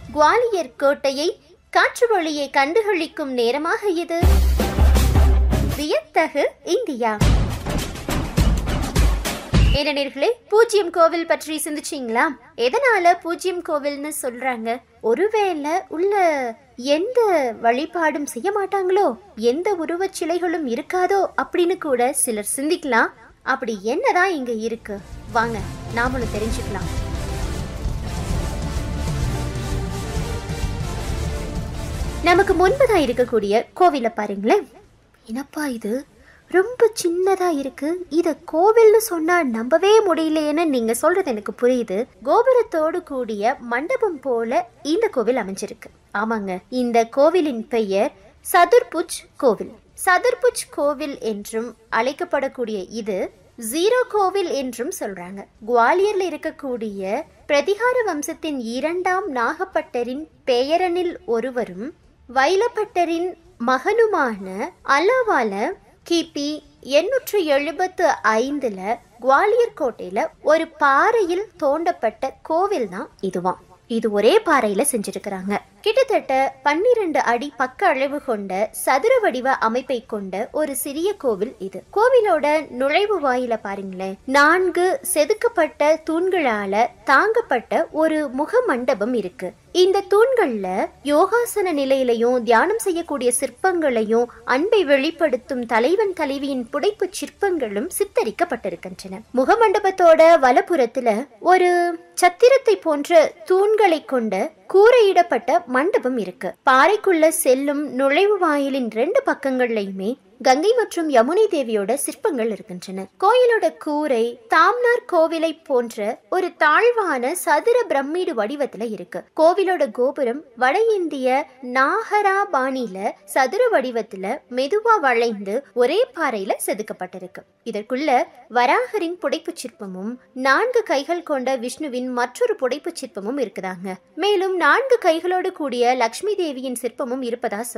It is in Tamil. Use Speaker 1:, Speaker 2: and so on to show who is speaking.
Speaker 1: குவாலியர் கோட்டையை காற்று வழியை கண்டுகளிக்கும் நேரமாக இது வியத்தகு இந்தியா ஏனர்களே பூஜ்யம் கோவில் பற்றி சிந்திச்சிங்களா எதனால பூஜ்யம் கோவில்னு சொல்றாங்க ஒருவேளை உள்ள எந்த வழிபாடும் செய்ய மாட்டாங்களோ எந்த உருவச் சிலைகளும் இருக்காதோ அப்படின்னு கூட சிலர் சிந்திக்கலாம் அப்படி என்னதான் இங்க இருக்கு வாங்க நாமளும் தெரிஞ்சுக்கலாம் நமக்கு முன்பதான் இருக்கக்கூடிய கோவிலை பாருங்களேன் என்னப்பா இது ரொம்ப சின்னதா இருக்கு இத கோவில்னு சொன்னா நம்பவே முடியலையேன்னு நீங்க சொல்றது எனக்கு புரியுது கோபுரத்தோடு கூடிய மண்டபம் போல இந்த கோவில் அமைஞ்சிருக்கு ஆமாங்க இந்த கோவிலின் பெயர் சதுர்புஜ் கோவில் சதுர்புஜ் கோவில் என்றும் அழைக்கப்படக்கூடிய இது ஜீரோ கோவில் என்றும் சொல்றாங்க குவாலியர்ல இருக்கக்கூடிய பிரதிகார வம்சத்தின் இரண்டாம் நாகப்பட்டரின் பெயரனில் ஒருவரும் வைலப்பட்டரின் மகனுமான அல்லாவால கிபி எண்ணூற்று எழுபத்து ஐந்துல குவாலியர் கோட்டையில ஒரு பாறையில் தோண்டப்பட்ட கோவில் தான் இதுவாம் இது ஒரே பாறையில செஞ்சிருக்கிறாங்க கிட்டத்தட்ட பன்னிரண்டு அடி பக்க அளவு கொண்ட சதுர வடிவ அமைப்பை கொண்ட ஒரு சிறிய கோவில் இது கோவிலோட நுழைவு வாயில பாருங்களேன் நான்கு செதுக்கப்பட்ட தூண்களால தாங்கப்பட்ட ஒரு முக மண்டபம் இருக்கு இந்த தூண்கள்ல யோகாசன நிலையிலையும் தியானம் செய்யக்கூடிய சிற்பங்களையும் அன்பை வெளிப்படுத்தும் தலைவன் தலைவியின் புடைப்பு சிற்பங்களும் சித்தரிக்கப்பட்டிருக்கின்றன முகமண்டபத்தோட வலப்புறத்துல ஒரு சத்திரத்தை போன்ற தூண்களை கொண்ட கூரையிடப்பட்ட மண்டபம் இருக்கு பாறைக்குள்ள செல்லும் நுழைவு வாயிலின் ரெண்டு பக்கங்கள்லயுமே கங்கை மற்றும் யமுனை தேவியோட சிற்பங்கள் இருக்கின்றன கோயிலோட கூரை தாம்னார் கோவிலை போன்ற ஒரு தாழ்வான சதுர பிரம்மீடு வடிவத்துல இருக்கு கோவிலோட கோபுரம் வட இந்திய நாகரா பாணியில சதுர வடிவத்துல மெதுவா வளைந்து ஒரே பாறையில செதுக்கப்பட்டிருக்கு இதற்குள்ள வராகரின் புடைப்பு சிற்பமும் நான்கு கைகள் கொண்ட விஷ்ணுவின் மற்றொரு புடைப்பு சிற்பமும் இருக்குதாங்க மேலும் நான்கு கைகளோடு கூடிய லக்ஷ்மி தேவியின் சிற்பமும் இருப்பதா சொல்றாங்க